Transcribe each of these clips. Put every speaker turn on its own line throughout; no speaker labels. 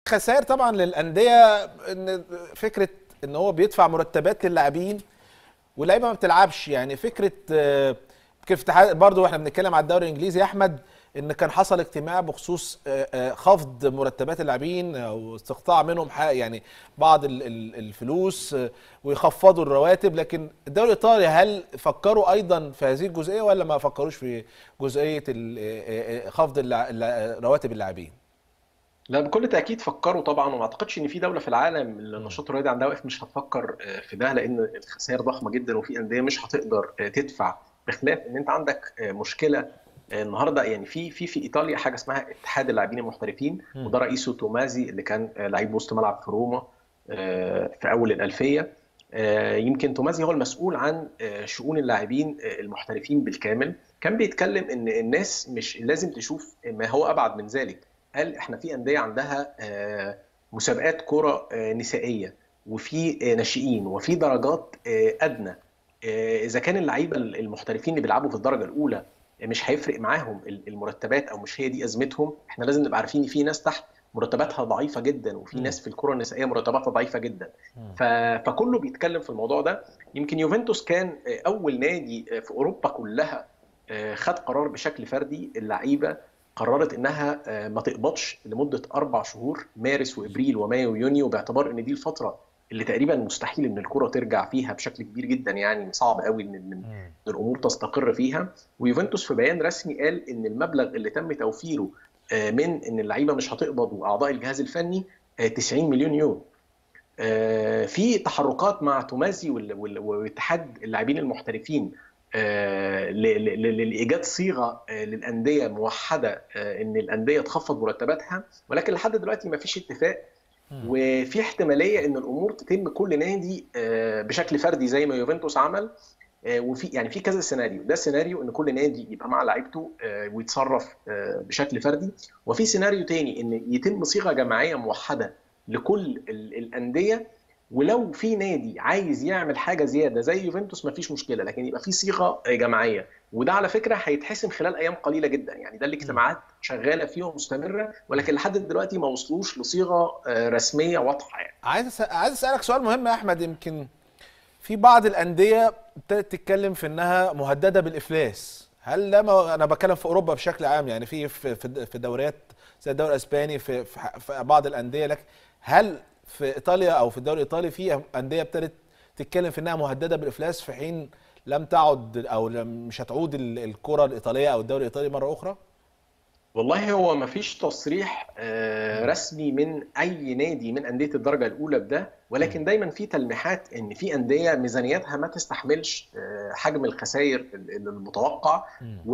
خسائر طبعا للانديه ان فكره ان هو بيدفع مرتبات للاعبين واللعيبه ما بتلعبش يعني فكره آه، كيف اتحاد برضه واحنا بنتكلم على الدوري الانجليزي يا احمد ان كان حصل اجتماع بخصوص آه، آه، خفض مرتبات اللاعبين او استقطاع منهم حق- يعني بعض ال- ال- الفلوس آه، ويخفضوا الرواتب لكن الدوري الايطالي هل فكروا ايضا في هذه الجزئيه ولا ما فكروش في جزئيه ال- آه، آه، خفض الع- الع- رواتب اللاعبين؟
لا بكل تأكيد فكروا طبعا وما اعتقدش ان في دولة في العالم اللي النشاط الرياضي عندها واقف مش هتفكر آه، في ده لان الخسائر ضخمة جدا وفي أندية مش هتقدر آه، تدفع بخلاف ان انت عندك آه، مشكلة آه، النهارده يعني في في في ايطاليا حاجه اسمها اتحاد اللاعبين المحترفين
مم.
وده رئيسه تومازي اللي كان آه، لعيب وسط ملعب في روما آه، في اول الالفيه آه، يمكن تومازي هو المسؤول عن آه، شؤون اللاعبين آه، المحترفين بالكامل كان بيتكلم ان الناس مش لازم تشوف ما هو ابعد من ذلك قال احنا في انديه عندها آه، مسابقات كره آه، نسائيه وفي آه، ناشئين وفي درجات آه، ادنى آه، اذا كان اللعيبه المحترفين اللي بيلعبوا في الدرجه الاولى مش هيفرق معاهم المرتبات او مش هي دي ازمتهم احنا لازم نبقى عارفين ان في ناس تحت مرتباتها ضعيفه جدا وفي
مم.
ناس في الكره النسائيه مرتباتها ضعيفه جدا
مم.
ف... فكله بيتكلم في الموضوع ده يمكن يوفنتوس كان آه، اول نادي آه، في اوروبا كلها آه، خد قرار بشكل فردي اللعيبه قررت انها آه، ما تقبضش لمده اربع شهور مارس وابريل ومايو ويونيو باعتبار ان دي الفتره اللي تقريبا مستحيل ان الكره ترجع فيها بشكل كبير جدا يعني صعب قوي ان إن
مم.
الامور تستقر فيها ويوفنتوس في بيان رسمي قال ان المبلغ اللي تم توفيره آه، من ان اللعيبه مش هتقبض واعضاء الجهاز الفني آه، 90 مليون يورو آه، في تحركات مع تومازي وال- وال- واتحاد اللاعبين المحترفين آه، ل- ل- ل- لايجاد صيغه آه، للانديه موحده آه، ان الانديه تخفض مرتباتها ولكن لحد دلوقتي ما فيش اتفاق
مم.
وفي احتماليه ان الامور تتم كل نادي آه، بشكل فردي زي ما يوفنتوس عمل آه، وفي يعني في كذا سيناريو ده سيناريو ان كل نادي يبقى مع لعيبته آه، ويتصرف آه، بشكل فردي وفي سيناريو تاني ان يتم صيغه جماعيه موحده لكل ال- الانديه ولو في نادي عايز يعمل حاجه زياده زي يوفنتوس مفيش مشكله لكن يبقى في صيغه آه، جماعيه وده على فكره هيتحسم خلال ايام قليله جدا يعني ده الاجتماعات شغاله فيه ومستمره ولكن لحد دلوقتي ما وصلوش لصيغه آه، رسميه واضحه يعني
عايز أس... عايز اسالك سؤال مهم يا احمد يمكن في بعض الانديه ابتدت تتكلم في انها مهدده بالافلاس هل ده ما... انا بتكلم في اوروبا بشكل عام يعني في في في في دوريات زي الدوري الاسباني في في, ح- في بعض الانديه لكن هل في ايطاليا او في الدوري الايطالي في انديه ابتدت تتكلم في انها مهدده بالافلاس في حين لم تعد او لم مش هتعود ال- الكره الايطاليه او الدوري الايطالي مره اخرى؟
والله هو ما فيش تصريح آه، رسمي من اي نادي من انديه الدرجه الاولى بده ولكن دايما في تلميحات ان في انديه ميزانيتها ما تستحملش آه، حجم الخسائر ال- ال- المتوقع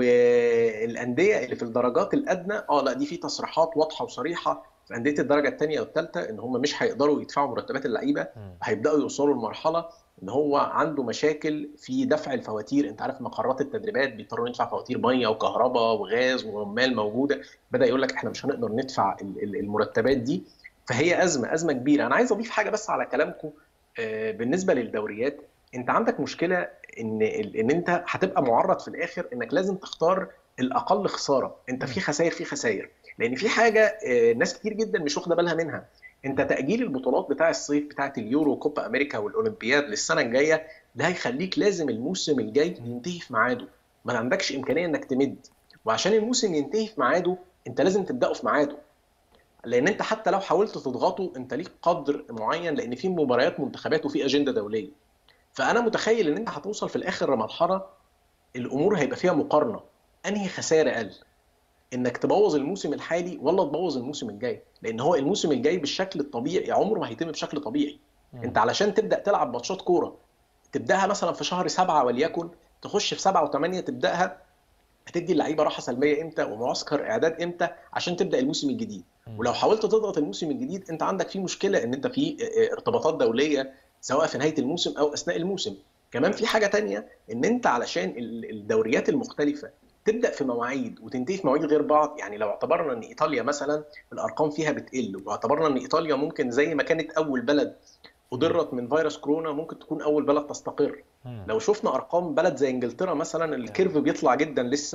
والانديه اللي في الدرجات الادنى اه لا دي في تصريحات واضحه وصريحه في انديه الدرجه الثانيه والثالثه ان هم مش هيقدروا يدفعوا مرتبات اللعيبه هيبداوا يوصلوا لمرحله ان هو عنده مشاكل في دفع الفواتير انت عارف مقرات التدريبات بيضطروا ندفع فواتير ميه وكهرباء وغاز وعمال موجوده بدا يقول لك احنا مش هنقدر ندفع ال- ال- المرتبات دي فهي ازمه ازمه كبيره انا عايز اضيف حاجه بس على كلامكم آه، بالنسبه للدوريات انت عندك مشكله ان ال- ان انت هتبقى معرض في الاخر انك لازم تختار الاقل خساره انت في خسائر في خسائر لان في حاجه آه، ناس كتير جدا مش واخده بالها منها انت تاجيل البطولات بتاع الصيف بتاعه اليورو وكوبا امريكا والاولمبياد للسنه الجايه ده هيخليك لازم الموسم الجاي ينتهي في ميعاده ما عندكش امكانيه انك تمد وعشان الموسم ينتهي في ميعاده انت لازم تبداه في ميعاده لان انت حتى لو حاولت تضغطه انت ليك قدر معين لان في مباريات منتخبات وفي اجنده دوليه فانا متخيل ان انت هتوصل في الاخر لمرحله الامور هيبقى فيها مقارنه انهي خساره اقل انك تبوظ الموسم الحالي ولا تبوظ الموسم الجاي لان هو الموسم الجاي بالشكل الطبيعي عمره ما هيتم بشكل طبيعي انت علشان تبدا تلعب ماتشات كوره تبداها مثلا في شهر سبعة وليكن تخش في سبعة وثمانية تبداها هتدي اللعيبه راحه سلبيه امتى ومعسكر اعداد امتى عشان تبدا الموسم الجديد ولو حاولت تضغط الموسم الجديد انت عندك فيه مشكله ان انت في ارتباطات دوليه سواء في نهايه الموسم او اثناء الموسم كمان في حاجه تانية ان انت علشان ال- الدوريات المختلفه تبدا في مواعيد وتنتهي في مواعيد غير بعض يعني لو اعتبرنا ان ايطاليا مثلا الارقام فيها بتقل واعتبرنا ان ايطاليا ممكن زي ما كانت اول بلد اضرت من فيروس كورونا ممكن تكون اول بلد تستقر لو شفنا ارقام بلد زي انجلترا مثلا الكيرف بيطلع جدا لسه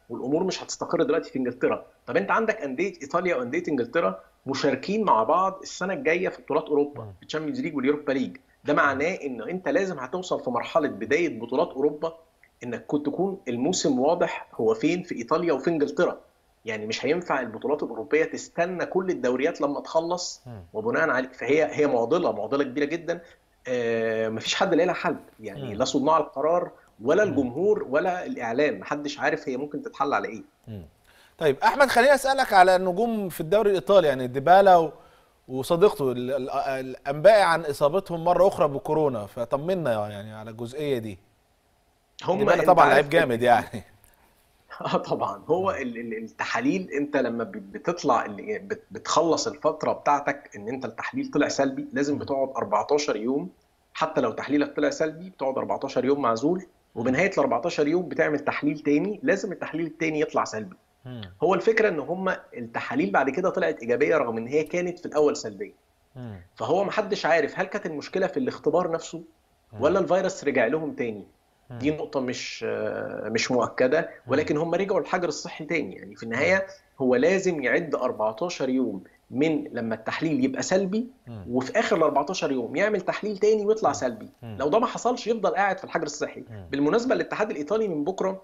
والامور مش هتستقر دلوقتي في انجلترا طب انت عندك انديه ايطاليا وانديه انجلترا مشاركين مع بعض السنه الجايه في بطولات اوروبا في الشامبيونز ليج واليوروبا ليج ده معناه ان انت لازم هتوصل في مرحله بدايه بطولات اوروبا انك كنت تكون الموسم واضح هو فين في ايطاليا وفي انجلترا يعني مش هينفع البطولات الاوروبيه تستنى كل الدوريات لما تخلص وبناء عليه فهي هي معضله معضله كبيره جدا آه مفيش حد لاقي لها حل يعني لا صناع القرار ولا الجمهور ولا الاعلام محدش عارف هي ممكن تتحل على ايه
طيب احمد خليني اسالك على النجوم في الدوري الايطالي يعني ديبالا و... وصديقته ال- ال- الانباء عن اصابتهم مره اخرى بكورونا فطمنا يعني على الجزئيه دي ديبالا
أنت
طبعا
عارف
لعيب جامد يعني
اه طبعا هو ال- ال- التحاليل انت لما بت- بتطلع اللي بت- بتخلص الفتره بتاعتك ان انت التحليل طلع سلبي لازم بتقعد 14 يوم حتى لو تحليلك طلع سلبي بتقعد 14 يوم معزول وبنهايه ال 14 يوم بتعمل تحليل تاني لازم التحليل التاني يطلع سلبي
مم.
هو الفكره ان هم التحاليل بعد كده طلعت ايجابيه رغم ان هي كانت في الاول سلبيه
مم.
فهو محدش عارف هل كانت المشكله في الاختبار نفسه ولا الفيروس رجع لهم تاني دي نقطة مش آه، مش مؤكدة ولكن هم رجعوا الحجر الصحي تاني يعني في النهاية هو لازم يعد 14 يوم من لما التحليل يبقى سلبي
مم.
وفي اخر ال 14 يوم يعمل تحليل تاني ويطلع سلبي
مم.
لو ده ما حصلش يفضل قاعد في الحجر الصحي
مم.
بالمناسبة الاتحاد الايطالي من بكرة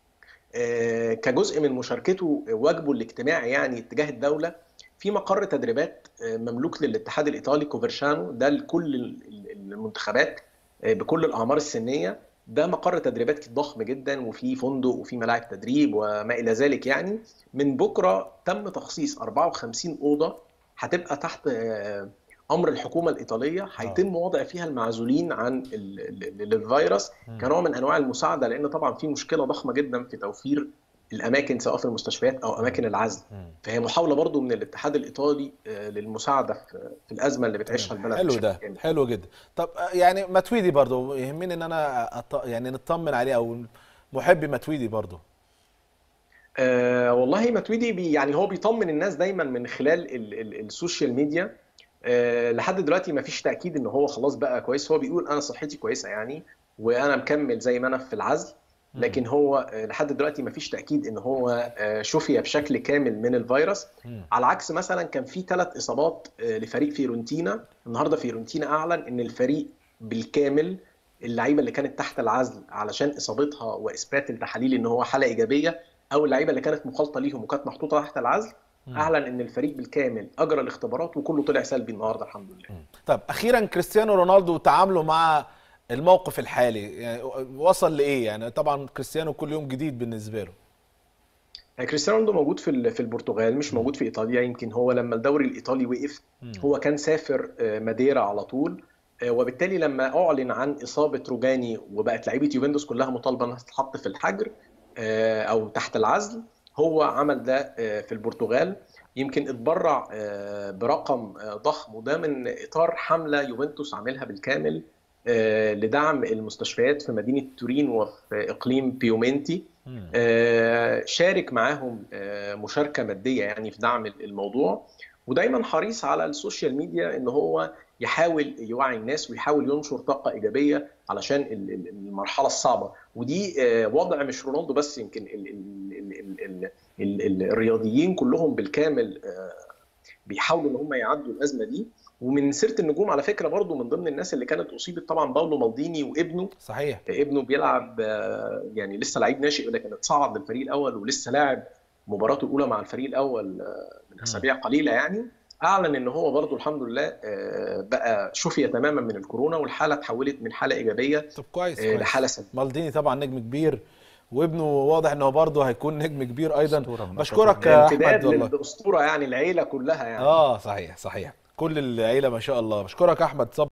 آه، كجزء من مشاركته واجبه الاجتماعي يعني اتجاه الدولة في مقر تدريبات آه، مملوك للاتحاد الايطالي كوفرشانو ده لكل ال- ال- المنتخبات آه، بكل الاعمار السنيه ده مقر تدريبات ضخم جدا وفي فندق وفي ملاعب تدريب وما الى ذلك يعني من بكره تم تخصيص 54 اوضه هتبقى تحت آه، امر الحكومه الايطاليه هيتم وضع فيها المعزولين عن ال- ال- ال- الفيروس
مم.
كنوع من انواع المساعده لان طبعا في مشكله ضخمه جدا في توفير الاماكن سواء في المستشفيات او اماكن العزل
مم.
فهي محاوله برضو من الاتحاد الايطالي آه، للمساعده في في الازمه اللي بتعيشها البلد
حلو
بشكل
ده
كامل.
حلو جدا طب آه، يعني ماتويدي برضو يهمني ان انا أط... يعني نطمن عليه او محبي ماتويدي برضو
آه والله ماتويدي بي يعني هو بيطمن الناس دايما من خلال ال ال السوشيال ميديا آه لحد دلوقتي ما فيش تاكيد ان هو خلاص بقى كويس هو بيقول انا صحتي كويسه يعني وانا مكمل زي ما انا في العزل لكن هو آه، لحد دلوقتي ما فيش تاكيد ان هو آه، شفي بشكل كامل من الفيروس
مم.
على عكس مثلا كان في ثلاث اصابات آه، لفريق فيورنتينا النهارده فيورنتينا اعلن ان الفريق بالكامل اللعيبه اللي كانت تحت العزل علشان اصابتها واثبات التحاليل ان هو حاله ايجابيه او اللعيبه اللي كانت مخالطه ليهم وكانت محطوطه تحت العزل
مم.
اعلن ان الفريق بالكامل اجرى الاختبارات وكله طلع سلبي النهارده الحمد لله
مم. طب اخيرا كريستيانو رونالدو وتعامله مع الموقف الحالي يعني وصل لايه يعني طبعا كريستيانو كل يوم جديد بالنسبه له
يعني كريستيانو رونالدو موجود في ال- في البرتغال مش موجود في ايطاليا يمكن هو لما الدوري الايطالي وقف
مم.
هو كان سافر آه، ماديرا على طول آه، وبالتالي لما اعلن عن اصابه روجاني وبقت لعيبه يوفنتوس كلها مطالبه انها تتحط في الحجر آه، او تحت العزل هو عمل ده آه، في البرتغال يمكن اتبرع آه، برقم آه، ضخم وده من اطار حمله يوفنتوس عاملها بالكامل آه، لدعم المستشفيات في مدينه تورين وفي اقليم بيومنتي
مم.
آه، شارك معاهم آه، مشاركة مادية يعني في دعم الموضوع ودايما حريص على السوشيال ميديا ان هو يحاول يوعي الناس ويحاول ينشر طاقة إيجابية علشان ال- ال- المرحلة الصعبة ودي آه، وضع مش رونالدو بس يمكن ال ال ال ال ال ال ال الرياضيين كلهم بالكامل آه، بيحاولوا ان هم يعدوا الأزمة دي ومن سيرة النجوم على فكرة برضو من ضمن الناس اللي كانت أصيبت طبعا باولو مالديني وابنه
صحيح
ابنه بيلعب آه، يعني لسه لعيب ناشئ لكن اتصعد للفريق الاول ولسه لاعب مباراته الاولى مع الفريق الاول آه، من اسابيع قليله يعني اعلن ان هو برضه الحمد لله آه، بقى شفي تماما من الكورونا والحاله اتحولت من حاله ايجابيه
طب كويس
آه،
كويس
لحاله سلبيه
مالديني طبعا نجم كبير وابنه واضح ان هو برضه هيكون نجم كبير ايضا
أسطورة من
بشكرك يا احمد
امتداد
والله
للاسطوره يعني العيله كلها يعني
اه صحيح صحيح كل العيله ما شاء الله بشكرك احمد صبري